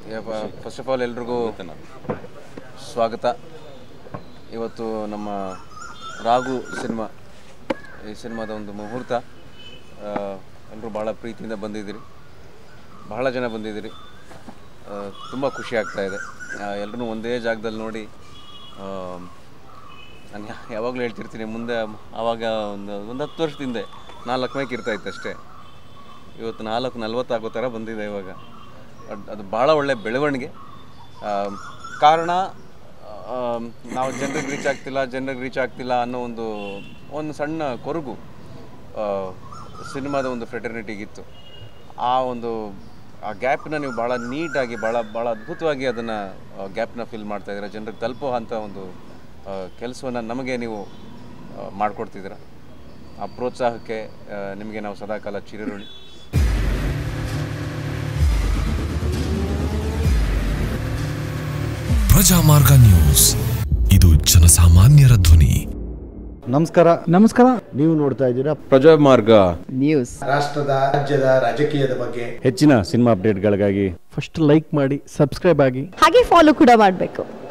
first of all ಎಲ್ರಿಗೂ ಸ್ವಾಗತ ಇವತ್ತು ನಮ್ಮ ರಾಗು ಸಿನಿಮಾ ಈ ಸಿನಿಮಾದ ಒಂದು ಮುಹೂರ್ತ ಎಲ್ಲರೂ ಭಾಳ ಪ್ರೀತಿಯಿಂದ ಬಂದಿದ್ದೀರಿ ಬಹಳ ಜನ ಬಂದಿದ್ದೀರಿ ತುಂಬ ಖುಷಿ ಆಗ್ತಾ ಇದೆ ಎಲ್ಲರೂ ಒಂದೇ ಜಾಗದಲ್ಲಿ ನೋಡಿ ನಾನು ಯಾವಾಗಲೂ ಹೇಳ್ತಿರ್ತೀನಿ ಮುಂದೆ ಆವಾಗ ಒಂದು ಒಂದು ಹತ್ತು ವರ್ಷದ ಹಿಂದೆ ನಾಲ್ಕು ಮೈಕ್ ಇರ್ತಾಯಿತ್ತು ಅಷ್ಟೇ ಇವತ್ತು ನಾಲ್ಕು ನಲ್ವತ್ತಾಗೋ ಥರ ಬಂದಿದೆ ಇವಾಗ ಅದ್- ಅದು ಭಾಳ ಒಳ್ಳೆ ಬೆಳವಣಿಗೆ ಆ, ಕಾರಣ ಆ, ನಾವು ಜನರಿಗೆ ರೀಚ್ ಆಗ್ತಿಲ್ಲ ಜನರಿಗೆ ರೀಚ್ ಆಗ್ತಿಲ್ಲ ಅನ್ನೋ ಒಂದು ಒಂದು ಸಣ್ಣ ಕೊರಗು ಆ, ಸಿನಿಮಾದ ಒಂದು ಫ್ರೆಟರ್ನಿಟಿಗಿತ್ತು ಆ ಒಂದು ಆ ಗ್ಯಾಪ್ನ ನೀವು ಭಾಳ ನೀಟಾಗಿ ಭಾಳ ಭಾಳ ಅದ್ಭುತವಾಗಿ ಅದನ್ನು ಗ್ಯಾಪ್ನ ಫಿಲ್ ಮಾಡ್ತಾ ಇದ್ದೀರಾ ಜನರಿಗೆ ತಲುಪೋ ಅಂಥ ಒಂದು ಕೆಲಸವನ್ನು ನಮಗೆ ನೀವು ಆ, ಮಾಡಿಕೊಡ್ತಿದ್ದೀರ ಆ ಪ್ರೋತ್ಸಾಹಕ್ಕೆ ಆ, ನಿಮಗೆ ನಾವು ಸದಾಕಾಲ ಚಿರಋಣಿ ಪ್ರಜಾಮಾರ್ಗ ನ್ಯೂಸ್ ಇದು ಜನಸಾಮಾನ್ಯರ ಧ್ವನಿ ನಮಸ್ಕಾರ ನಮಸ್ಕಾರ ನೀವು ನೋಡ್ತಾ ಇದ್ದೀರಾ ಪ್ರಜಾಮಾರ್ಗ ನ್ಯೂಸ್ ರಾಷ್ಟ್ರದ ರಾಜ್ಯದ ರಾಜಕೀಯದ ಬಗ್ಗೆ ಹೆಚ್ಚಿನ ಸಿನಿಮಾ ಅಪ್ಡೇಟ್ಗಳಿಗಾಗಿ ಫಸ್ಟ್ ಲೈಕ್ ಮಾಡಿ ಸಬ್ಸ್ಕ್ರೈಬ್ ಆಗಿ ಹಾಗೆ ಫಾಲೋ ಕೂಡ ಮಾಡಬೇಕು